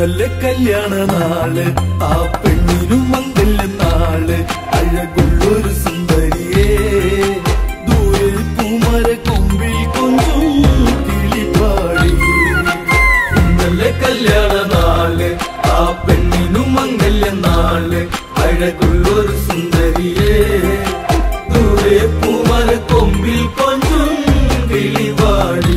ഇന്നലെ കല്യാണ നാള് ആ പെണ്ണിനും മംഗല്യ നാള് അഴകുള്ളൊരു സുന്ദരിയേ ദൂരെ പൂമര കൊമ്പിൽ കൊഞ്ചും കിളിപ്പാടി ഇന്നലെ കല്യാണ നാള് ആ പെണ്ണിനും മംഗല്യ നാള് അഴകുള്ളൊരു സുന്ദരിയേ ദൂരെ പൂമര കൊമ്പിൽ കൊഞ്ചും കിളിവാടി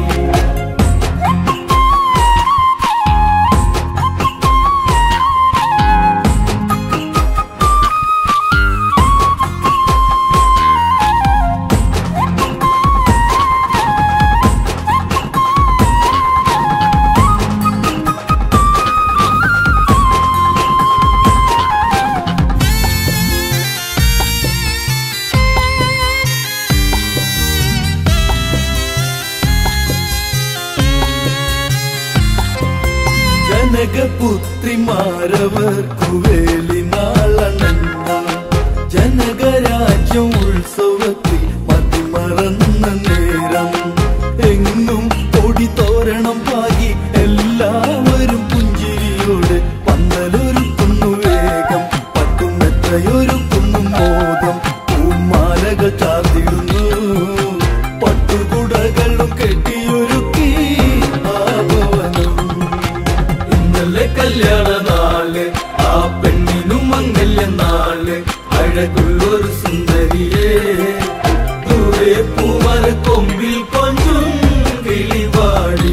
ജനകപുത്രിമാരവർക്കു വേലി നാളണഞ്ഞ ജനകരാജ്യം ഉത്സവത്തിൽ മതിമറന്ന നേരം എങ്ങും കൊടി തോരണം പാകി എല്ലാവരും പുഞ്ചിരിയോട് പന്തലൊരുക്കുന്നു വേഗം പട്ടുമെത്രയൊരുക്കുന്നു മോദം പൂമാലകൾ ചാർത്തിടുന്നു പട്ടുകുടകളും കെട്ടിയൊരുക്കി ആഭവനം ഇന്നലെ കല്യാണ നാള് ആ പെണ്ണിനും മംഗല്യ നാള് അഴകുള്ളൊരു സുന്ദരിയേ ദൂരെ പൂമര കൊമ്പിൽ കൊഞ്ചും കിളിവാടി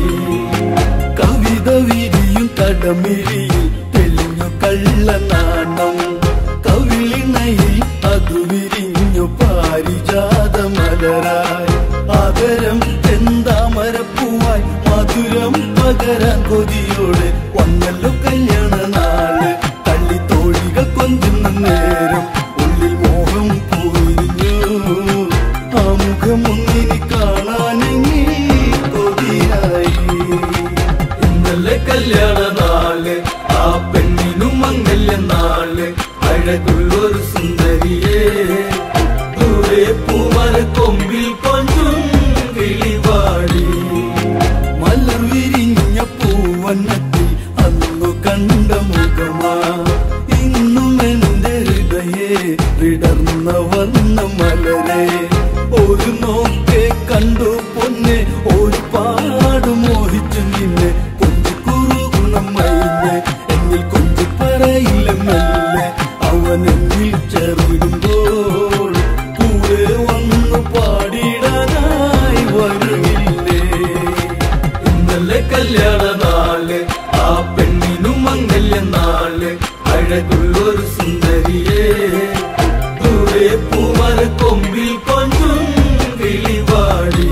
കവിത വിരിയും കടമിഴിയിൽ തെളിഞ്ഞു കള്ള നാണം കവിളിണയിൽ അതു വിരിഞ്ഞു പാരിജാത മലരായി ആദരം ചെന്താമരപ്പൂവായി മധുരം പകരാൻ കൊതിയോടെ വന്നല്ലോ കല്യാണ നാള് തള്ളിത്തോഴികൾ കൊഞ്ചുന്ന നേരം ഉള്ളിൽ മോഹം പൂരിഞ്ഞു ആ മുഖം ഒന്നിനി കാണാനെങ്ങി കൊതിയായി ഇന്നലെ കല്യാണ നാള് ആ പെണ്ണിനും മംഗല്യ നാള് അഴകുള്ളൊരു സുന്ദരിയേ ദൂരെ പൂമര കൊമ്പിൽ കൊഞ്ചും കിളിവാടി മലർ വിരിഞ്ഞ പൂവന്നത്തിൽ അന്നു കണ്ട മുഖമാ ഇന്നും എന്റെ ഹൃദയേ വിടർന്ന വന്ന മലരെ ഒരു നോക്കെ കണ്ടു പൊന്നെ ഒരു പാട് മോഹിച്ചു നിന്നെ കൊഞ്ചു കുറുകുണം മൈന്നെ എന്നിൽ കൊഞ്ചു പറയില്ല മെല്ലെ അവൻ എന്നിൽ ചേർന്നിടുമ്പോൾ കൂടെ വന്നു പാടിടാനായി വരുന്നില്ലേ ഇന്നലെ കല്യാണ നാള് ആ പെണ്ണിനും മംഗല്യ നാള് അഴകുള്ളൊരു സുന്ദരിയേ ദൂരെ പൂമര കൊമ്പിൽ കൊഞ്ചും കിളിവാടി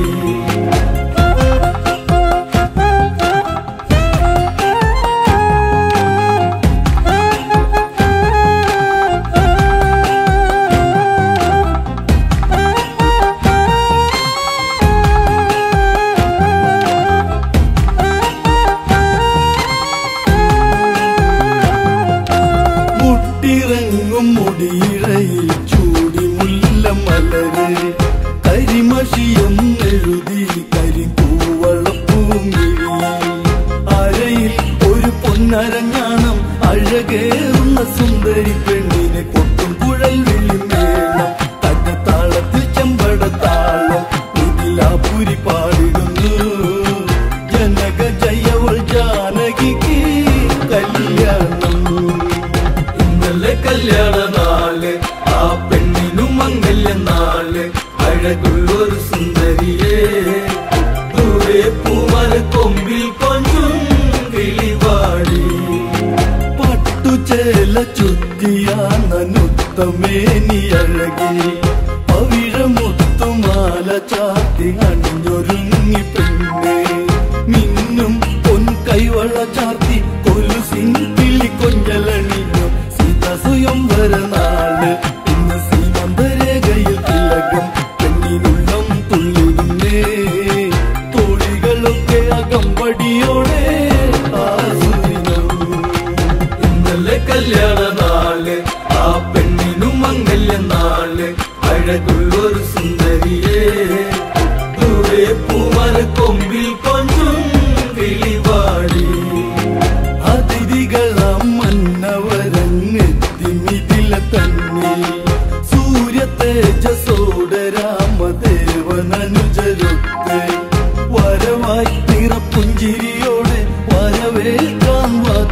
മുട്ടിറങ്ങും മുടിയിഴയിൽ ചൂടി മുല്ല മലര് കരിമഷിയം എഴുതി കരിപ്പൂവളപ്പൂങ്ങിഴി അരയിൽ ഒരു പൊന്നരഞ്ഞാണം അഴകേറുന്ന സുന്ദരി പെണ്ണിനെ കൊട്ടും കുഴൽ വിളിമേണം തകത്താളത്തിൽ ചെമ്പടത്താളം ഇതിലാപുരി പാടിടുന്നു ജനക ജയവൾ ജാനകിക്ക് കല്യാണം ഇന്നലെ കല്യാണ നാള് ആ പെണ്ണിനും മംഗല്യ നാള് അഴകുള്ളൊരു സുന്ദരിയേ ദൂരെ പൂമര കൊമ്പിൽ കൊഞ്ചും കിളിവാടി പട്ടുചേല ചുറ്റിയാനുത്തമേനി അഴകി പവിഴമുത്തുമാല ചാത്തി അണിഞ്ഞൊരുങ്ങി പെണ്ണെ മിന്നും പൊൻ കൈവള ചാർത്തി കൊലുസിൻ കിളി കൊഞ്ചലണിഞ്ഞു സീത സ്വയംവര നാള് ഇന്ന് സീമന്തരേഖയിൽ തിലകം പെണ്ണിനുള്ളം തുള്ളിടുന്നേ തോഴികളൊക്കെ അകമ്പടിയോടെ ആസുദിനം ഇന്നലെ കല്യാണ നാള് ആ പെണ്ണിനും മംഗല്യ നാള് അഴകുള്ളൊരു സുന്ദരിയേ ദൂരെ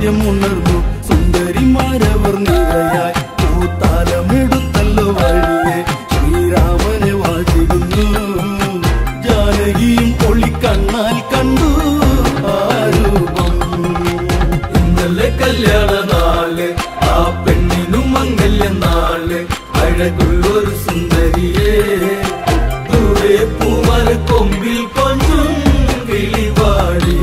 സത്യമുണർന്നു സുന്ദരിമാരവർ നിരയായി പൂത്താലമെടുത്തല്ലോ വഴിയെ ശ്രീരാമനെ വാഴ്ത്തിടുന്നു ജാനകിയും ഒളിക്കണ്ണാൽ കണ്ടു ആ രൂപം ഇന്നലെ കല്യാണ നാള് ആ പെണ്ണിനും മംഗല്യ നാള് അഴകുള്ളൊരു സുന്ദരിയെ ദൂരെ പൂമര കൊമ്പിൽ കൊഞ്ചും കിളിവാടി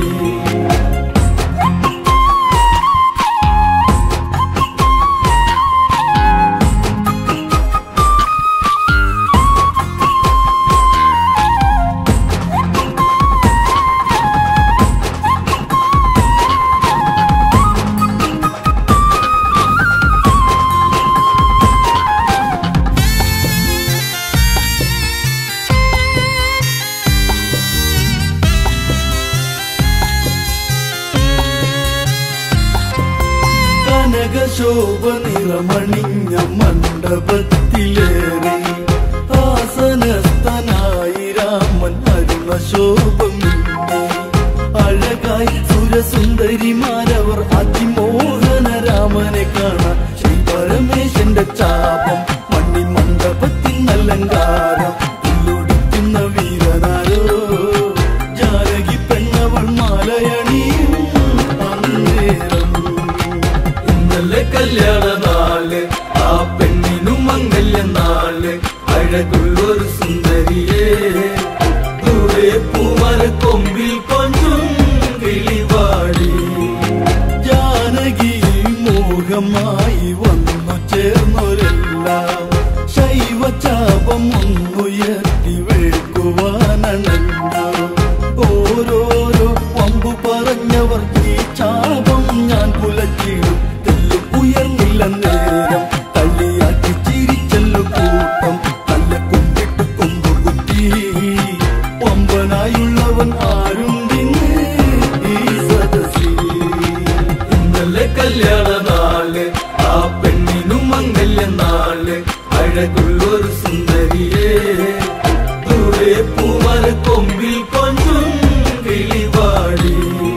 കനകശോഭ നിറമണിഞ്ഞ മണ്ഡപത്തിലേറി ആസനസ്ഥനായി രാമൻ അരുണശോഭമിന്നെ അഴകായി സുരസുന്ദരിമാരവർ അതിമോഹന രാമനെ കാണാൻ ശ്രീ പരമേശന്റെ ചാപം മണ്ണി മണ്ഡപത്തിൻ അലങ്കാരം ഉള്ളൊടിക്കുന്ന വീരനാരോ ജാനകി പെണ്ണവൾ മാലയണിയും അന്നേരം ഇന്നലെ കല്യാണ നാള് ആ പെണ്ണിനും മംഗല്യ നാള് അഴകുള്ളൊരു സുന്ദരിയെ ദൂരെ പൂമര കൊമ്പിൽ കൊഞ്ചും കിളിവാടി ജാനകി മോഹമായി വന്നു ചേർന്നൊരെല്ലാം ശൈവചാപം ഒന്നുയർത്തി വേൾക്കുവാനണഞ്ഞു ഓരോരോ വമ്പു പറഞ്ഞവർ ഈ ചാപം ഞാൻ പുലച്ചിടും തെല്ലും ഉയർന്നില്ല നേരം തള്ളിയാക്കി ചിരിച്ചല്ലോ കൂട്ടം നല്ല കുമ്പിട്ട് കൊമ്പു കുത്തി വമ്പനായുള്ളവൻ ആരുണ്ടിന്ന് ഈ സദസ്സിൽ ഇന്നലെ കല്യാണ നാള് ആ പെണ്ണിനും മംഗല്യ നാള് അഴകുള്ളൊരു സുന്ദരിയെ ദൂരെ പൂമര കൊമ്പിൽ കൊഞ്ചും കിളിവാടി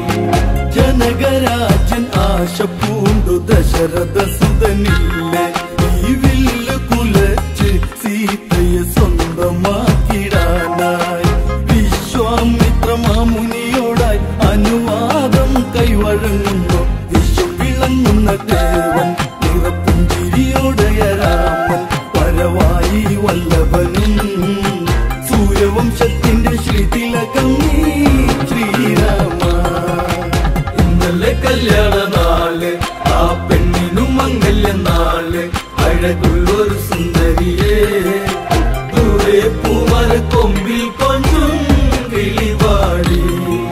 ജനകരാജൻ ആശ പൂണ്ടു ദശരഥ സുതനില്ലേ ഈ വില്ല് കുലച്ച് സീതയെ സ്വന്തമാക്കിടാനായി വിശ്വാമിത്ര മാമുനിയോടായി അനുവാദം കൈവഴങ്ങുന്നു വിശ്വം വിളങ്ങുന്ന ദേവൻ നിറപ്പുഞ്ചിരിയോടെ രാമൻ വരവായി വല്ലഭനും സൂര്യവംശത്തിന്റെ ശ്രീതിലകം നീ ശ്രീരാമ ഇന്നലെ കല്യാണ നാള് ആ പെണ്ണിനും മംഗല്യ നാള് അഴകുള്ളൊരു സുന്ദരിയെ ദൂരെ പൂമര കൊമ്പിൽ കൊഞ്ചും കിളിവാടി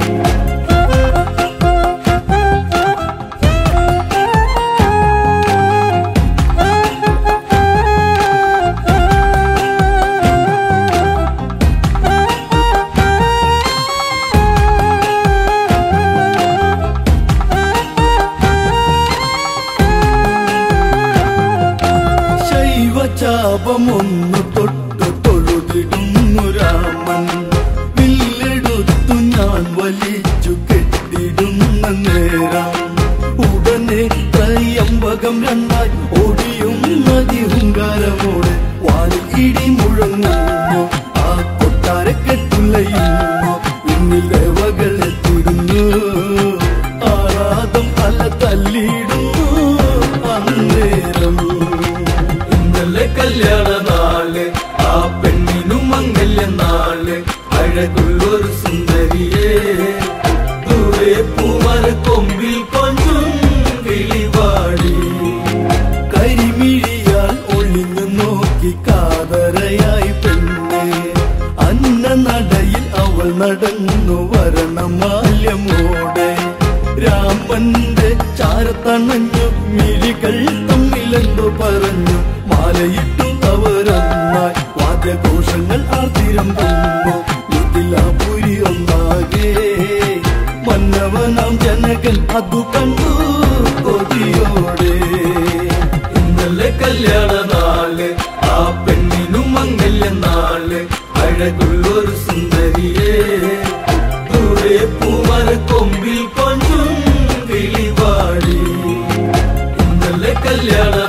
ശൈവചാപമൊന്നു തൊട്ടു തൊഴുതിടുന്നു രാമൻ വില്ലെടുത്തു ഞാൻ വലിച്ചു കെട്ടിടുന്ന നേരം ഉടനെ ത്രയംബകം രണ്ടായി ഓടിയും നദിഹുങ്കാരമോടെ വാനിൽ ഇടി മുഴങ്ങുന്നു ആ കൊട്ടാരക്കെട്ടുലയുന്നു പിന്നിൽ ദേവകൾ എത്തിടുന്നു ആരാധം അല തല്ലിയിടുന്നു അന്നേരം ഇന്നലെ കല്യാണ നാള് ആ പെണ്ണിനും മംഗല്യ നാള് അഴകുള്ളൊരു സുന്ദരിയെ ദൂരെ പൂമര കൊമ്പിൽ കൊഞ്ചും കിളിവാടി കരിമിഴിയാൽ ഒളിഞ്ഞു നോക്കി കാതരയായി പെണ്ണെ അന്ന നടയിൽ അവൾ നടന്നു വരണമാല്യമോടെ രാമന്റെ ചാരത്തണഞ്ഞു മിഴികൾ തമ്മിലെന്തോ പറഞ്ഞു മാലയിട്ടു അവരൊന്നായി വാദ്യഘോഷങ്ങൾ ആർത്തിരം കൊന്നു ഇതിലാപുരി ഒന്നാകെ മന്നവനാം ജനകൻ അതു കണ്ടു കൊതിയോടെ ഇന്നലെ കല്യാണ നാള് ആ പെണ്ണിനും മംഗല്യ നാള് അഴകുള്ളൊരു സുന്ദരിയെ ദൂരെ പൂമര കൊമ്പിൽ കൊഞ്ചും കിളിവാടി കല്യാണ